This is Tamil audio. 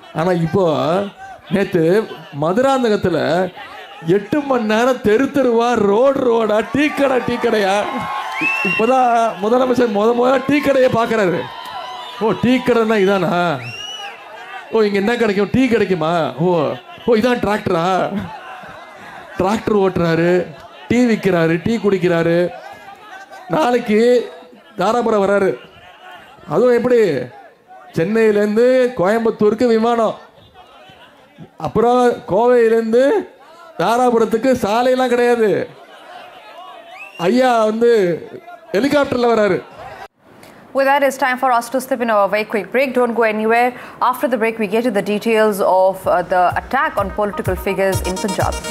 ஆனால் இப்போ நேற்று மதுராந்தகத்தில் எட்டு மணி நேரம் தெரு தெருவா ரோடு ரோடா டீ கடை டீ கடையா இ- இப்போதான் முதலமைச்சர் முத முத டீ கடையை பார்க்குறாரு ஓ டீ கடைன்னா இதானா ஓ இங்கே என்ன கிடைக்கும் டீ கிடைக்குமா ஓ ஓ இதான் டிராக்டரா டிராக்டர் ஓட்டுறாரு டீ விற்கிறாரு டீ குடிக்கிறாரு நாளைக்கு தாராபுரம் வராரு அதுவும் எப்படி சென்னையிலேருந்து கோயம்புத்தூருக்கு விமானம் அப்புறம் கோவையிலேருந்து தாராபுரத்துக்கு சாலையெல்லாம் கிடையாது ஐயா வந்து ஹெலிகாப்டரில் வராரு With that, it's time for us to slip in a very quick break. Don't go anywhere. After the break, we get to the details of uh, the attack on political figures in Punjab.